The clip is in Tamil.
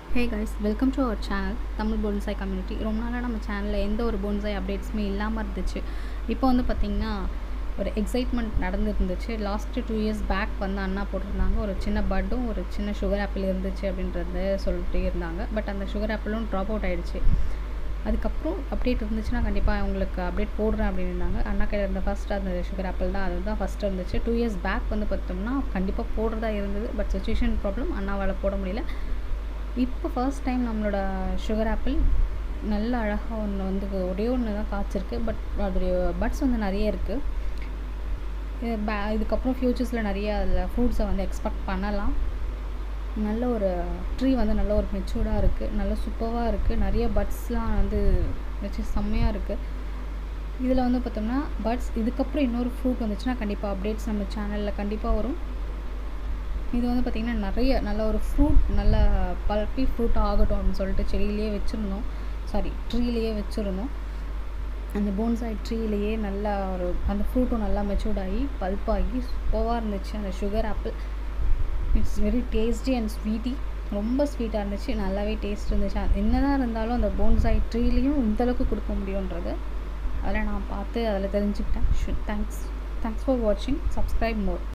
hey guys welcome to our channel Tamil bonsai community ரொம்ப நாளாக நம்ம சேனலில் எந்த ஒரு போன்சாய் அப்டேட்ஸுமே இல்லாமல் இருந்துச்சு இப்போ வந்து பார்த்திங்கன்னா ஒரு எக்ஸைட்மெண்ட் நடந்துருந்துச்சு லாஸ்ட்டு டூ இயர்ஸ் பேக் வந்து அண்ணா போட்டிருந்தாங்க ஒரு சின்ன பட்டும் ஒரு சின்ன சுகர் ஆப்பிள் இருந்துச்சு அப்படின்றத சொல்லிட்டே இருந்தாங்க பட் அந்த சுகர் ஆப்பிளும் ட்ராப் அவுட் ஆகிடுச்சு அதுக்கப்புறம் அப்டேட் இருந்துச்சுன்னா கண்டிப்பாக உங்களுக்கு அப்டேட் போடுறேன் அப்படின்னு இருந்தாங்க அண்ணா கையில் இருந்த ஃபஸ்ட்டு அந்த சுகர் ஆப்பிள் தான் அதுதான் ஃபஸ்ட்டு இருந்துச்சு டூ இயர்ஸ் பேக் வந்து பார்த்தோம்னா கண்டிப்பாக போடுறதா இருந்தது பட் சுச்சுவேஷன் ப்ராப்ளம் அண்ணாவால் போட முடியல இப்போ ஃபர்ஸ்ட் டைம் நம்மளோட சுகர் ஆப்பிள் நல்ல அழகாக ஒன்று வந்து ஒரே ஒன்று தான் காய்ச்சிருக்கு பட் அதோடைய பட்ஸ் வந்து நிறைய இருக்குது இது பே இதுக்கப்புறம் ஃப்யூச்சர்ஸில் நிறைய அதில் ஃப்ரூட்ஸை வந்து எக்ஸ்பெக்ட் பண்ணலாம் நல்ல ஒரு ட்ரீ வந்து நல்ல ஒரு மெச்சூர்டாக இருக்குது நல்ல சூப்பராக இருக்குது நிறைய பட்ஸ்லாம் வந்து வச்சு செம்மையாக இருக்குது இதில் வந்து பார்த்தோம்னா பட்ஸ் இதுக்கப்புறம் இன்னொரு ஃப்ரூட் வந்துச்சுன்னா கண்டிப்பாக அப்டேட்ஸ் நம்ம சேனலில் கண்டிப்பாக வரும் இது வந்து பார்த்திங்கன்னா நிறைய நல்ல ஒரு ஃப்ரூட் நல்ல பல்பி ஃப்ரூட் ஆகட்டும் அப்படின்னு சொல்லிட்டு செடியிலேயே வச்சுருந்தோம் சாரி ட்ரீலேயே வச்சுருந்தோம் அந்த போன்சாய் ட்ரீலேயே நல்லா ஒரு அந்த ஃப்ரூட்டும் நல்லா மெச்சூர்ட் ஆகி பல்பாகி சூப்பராக இருந்துச்சு அந்த sugar apple it's very tasty and sweety ரொம்ப ஸ்வீட்டாக இருந்துச்சு நல்லாவே டேஸ்ட் இருந்துச்சு என்ன தான் இருந்தாலும் அந்த போன்சாய் ட்ரீலேயும் இந்தளவுக்கு கொடுக்க முடியுன்றது அதில் நான் பார்த்து அதில் தெரிஞ்சுக்கிட்டேன் தேங்க்ஸ் தேங்க்ஸ் ஃபார் வாட்சிங் சப்ஸ்கிரைப் மோர்